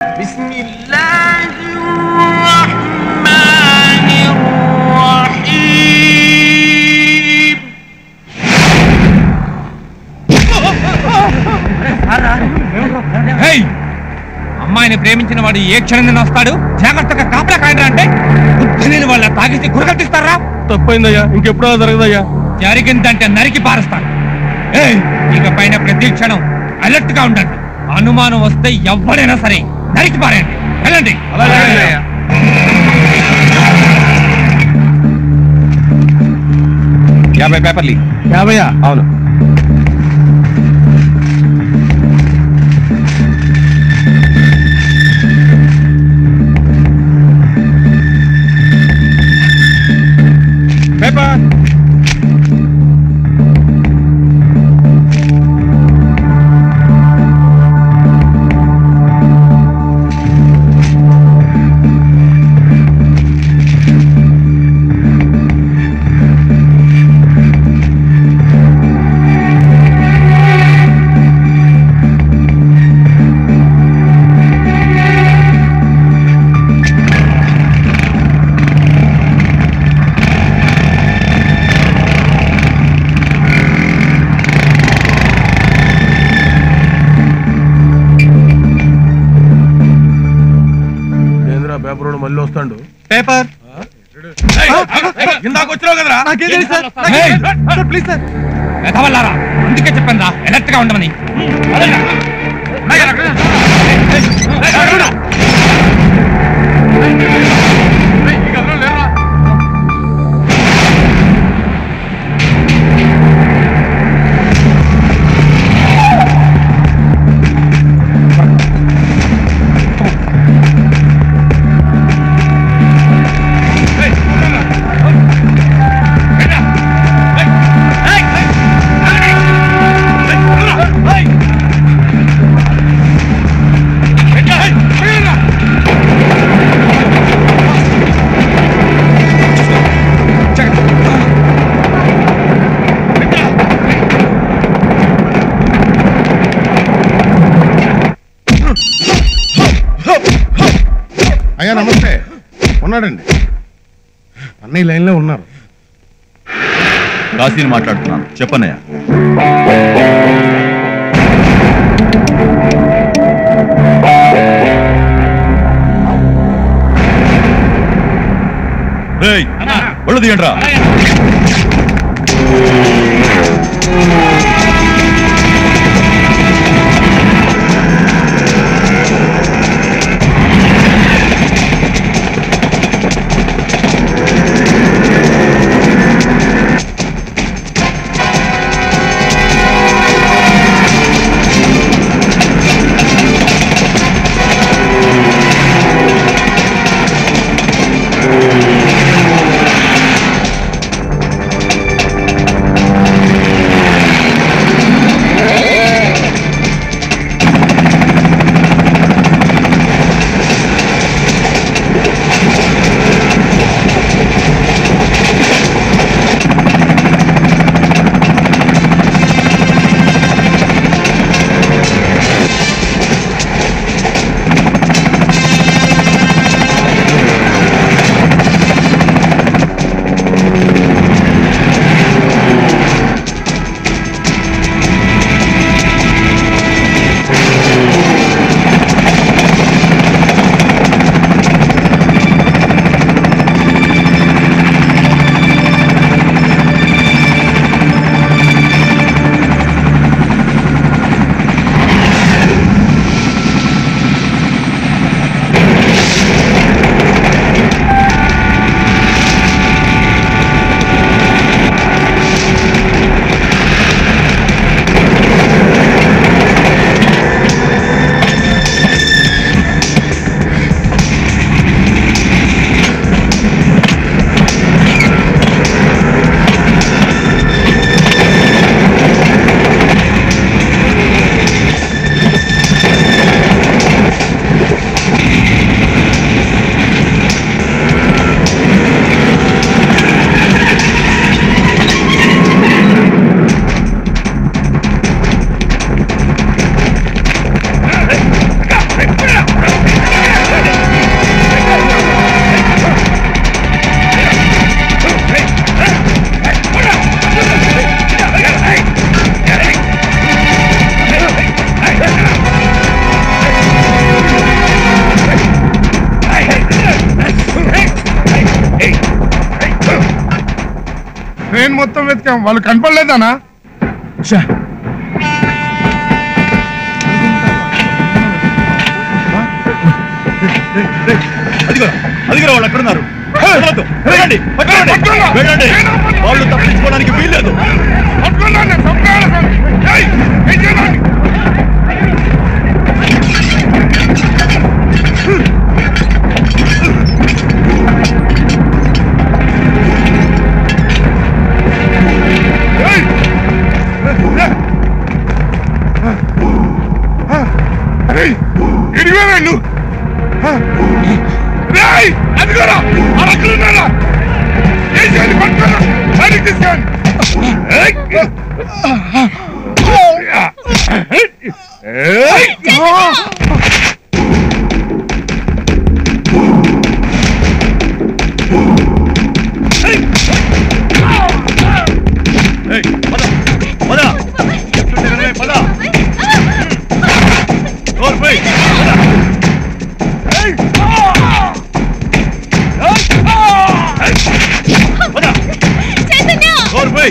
بسم الله الرحمن الرحيم hey! అమ్మాయిని ప్రేమించిన వాడు ఏ క్షణం వస్తాడు జాగ్రత్తగా కాపలా కాయరా అంటే బుద్ధి లేని వాళ్ళ తాగేసి గురకట్టిస్తారా తప్పైందయ్యా ఇంకెప్పుడో జరగదయ్యా జరిగిందంటే నరికి పారేస్తాను ఏయ్! ఇక పైన ప్రతి క్షణం అలర్ట్ గా ఉండండి అనుమానం వస్తే ఎవరైనా సరే నరికి పారేయండి వెళ్ళండి యాభై పేపర్లు యాభయ్యా అవును పేపర్ ఏంద్రా పేపర్ వాడు మళ్ళీ వస్తాడు పేపర్ ఇందాక వచ్చినావు కదరా నాకేం తెలుసు సార్ ఏయ్! సార్ ప్లీజ్ సార్ వెధవల్లారా అందుకే చెప్పాను రా అలర్ట్ గా ఉండమని అయ్యా నమస్తే ఉన్నాడండి అన్నయ్య లైన్లో ఉన్నారు కాశీని మాట్లాడుతున్నాను చెప్పన్నయ్య రేయ్, ఒళ్ళు తీయండిరా ఆ లైన్ మొత్తం వెతికాం వాళ్ళు కనపడలేదానా అదిగో అదిగో వాళ్ళు అక్కడ ఉన్నారు వదలొద్దు. వెళ్ళండి, పట్టుకోండి. వెళ్ళండి. వాళ్ళు తప్పించుకోవడానికి వీల్లేదు పట్టుకున్నాను, చంపేయాలి సార్. ఏయ్, ఏం చేయాలి? ఏయ్! ఏయ్, ఇడివేనా నువ్వు? రేయ్, అదిగోరా, అరకులున్నారా? ఏం చేయాలి? పట్టుకోరా, బయటికి తీసుకెళ్ళండి. ఏయ్! ఏయ్! ఏయ్, పద, పద. చెప్తుంటే వినవే, పద. డోర్ పోయ్, పద. ఏయ్. ఏయ్. పద. డోర్ పోయ్.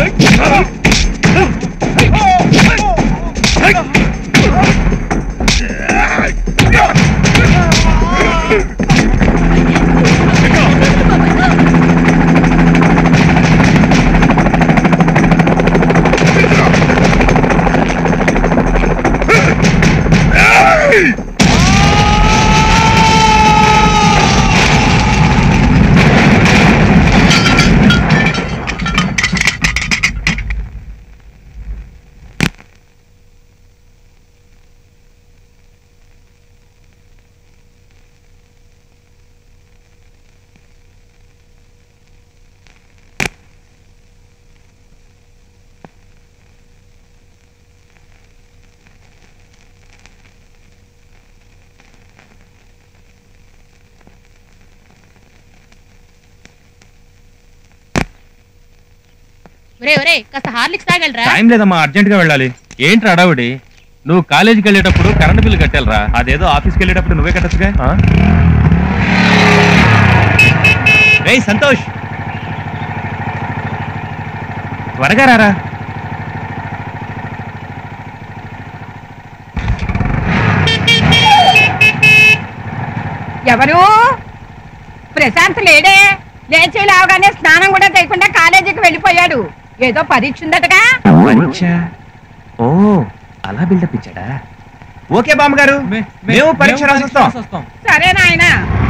ఒరే ఒరే కాస్త హార్లిక్స్ తాగలరా టైం లేదమ్మా అర్జెంట్ గా వెళ్ళాలి ఏంటి అడావుడి నువ్వు కాలేజీకి వెళ్ళేటప్పుడు కరెంట్ బిల్లు కట్టాలరా అదేదో ఆఫీస్కి వెళ్ళేటప్పుడు నువ్వే కట్టచ్చుగా రేయ్ సంతోష్ త్వరగా రారా ఎవరు ప్రశాంత్ లేడే లేచి లేవగానే స్నానం కూడా చేయకుండా కాలేజీకి వెళ్ళిపోయాడు ఏదో పరీక్ష ఉందటగా పరీక్ష ఓ అలా బిల్డప్ ఇచ్చాడా ఓకే బామ్మగారు మేము పరీక్ష రాసొస్తాం సరే నాయనా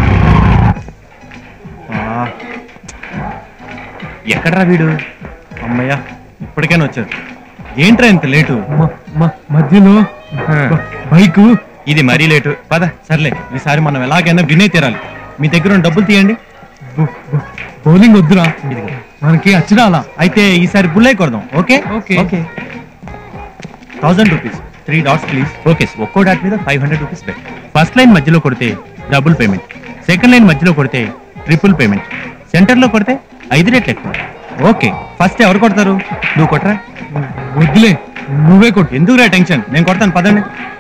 ఎక్కడరా వీడు అమ్మయ్యా ఇప్పటికైనా వచ్చారు ఏంట్రా ఇంత లేటు మధ్యలో బైకు ఇది మరీ లేటు పద సర్లే ఈసారి మనం ఎలాగైనా వినే తీరాలి మీ దగ్గర ఉన్న డబ్బులు తీయండి బౌలింగ్ వద్దురా ఇదిగో మనకి అచ్చిరాలా అయితే ఈసారి బుల్లై కొడదాం okay okay. Okay thousand rupees three dots please okay ఒక్కో డాట్ మీద five hundred rupees bet first line మధ్యలో కొడితే డబుల్ పేమెంట్ సెకండ్ లైన్ మధ్యలో కొడితే ట్రిపుల్ పేమెంట్ సెంటర్ లో కొడితే ఐదు రేట్లు ఎక్కువ ఓకే ఫస్ట్ ఎవరు కొడతారు నువ్వు కొట్టరా వద్దులే నువ్వే కొట్టు ఎందుకురా టెన్షన్ నేను కొడతాను పదండి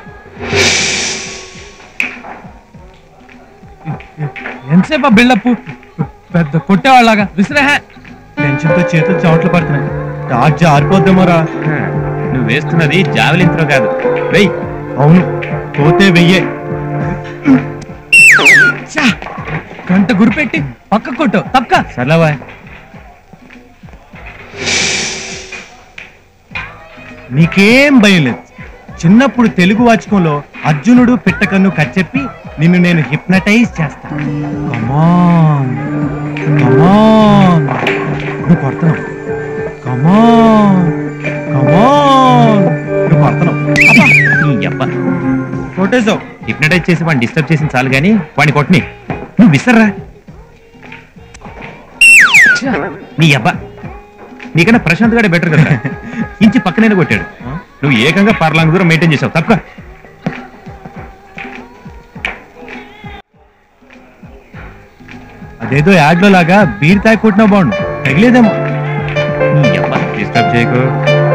ఎంతసేపు బిల్డప్ పెద్ద కొట్టేవాళ్ళగా విసిరే టెన్షన్ తో చేతులు చెమట్లు పడుతున్నాయి టార్చ్ ఆరిపోద్దేమోరా నువ్వు వేస్తున్నది జావెలిన్ త్రో కాదు వెయ్యి అవును పోతే వెయ్యే గంట గురిపెట్టి పక్క కొట్టు తప్పక సర్లేవా నీకేం భయం లేదు చిన్నప్పుడు తెలుగు వాచకంలో అర్జునుడు పిట్టకన్ను కచ్చెప్పి నిన్ను నేను హిప్నటైజ్ చేస్తాను కమాన్ కమాన్ నువ్వు కొడుతున్నావు కమాన్ కమాన్ నువ్వు కొడుతున్నావు అబ్బా, నీ అబ్బ కొట్టేసావు హిప్నటైజ్ చేసి వాడిని డిస్టర్బ్ చేసిన చాలు కానీ వాడిని కొట్టని నువ్వు విసర్రా నీ అబ్బా నీకన్నా ప్రశాంత్ గాడే బెటర్ కదా ఇంచి పక్కనైనా కొట్టాడు నువ్వు ఏకంగా పర్లాంగ్ దూరం మెయింటైన్ చేసావు తప్ప అదేదో యాడ్ లో లాగా బీర్ తాగి కొట్టినా బాగుండు తగిలేదేమో నీ అబ్బా డిస్టర్బ్ చేయకు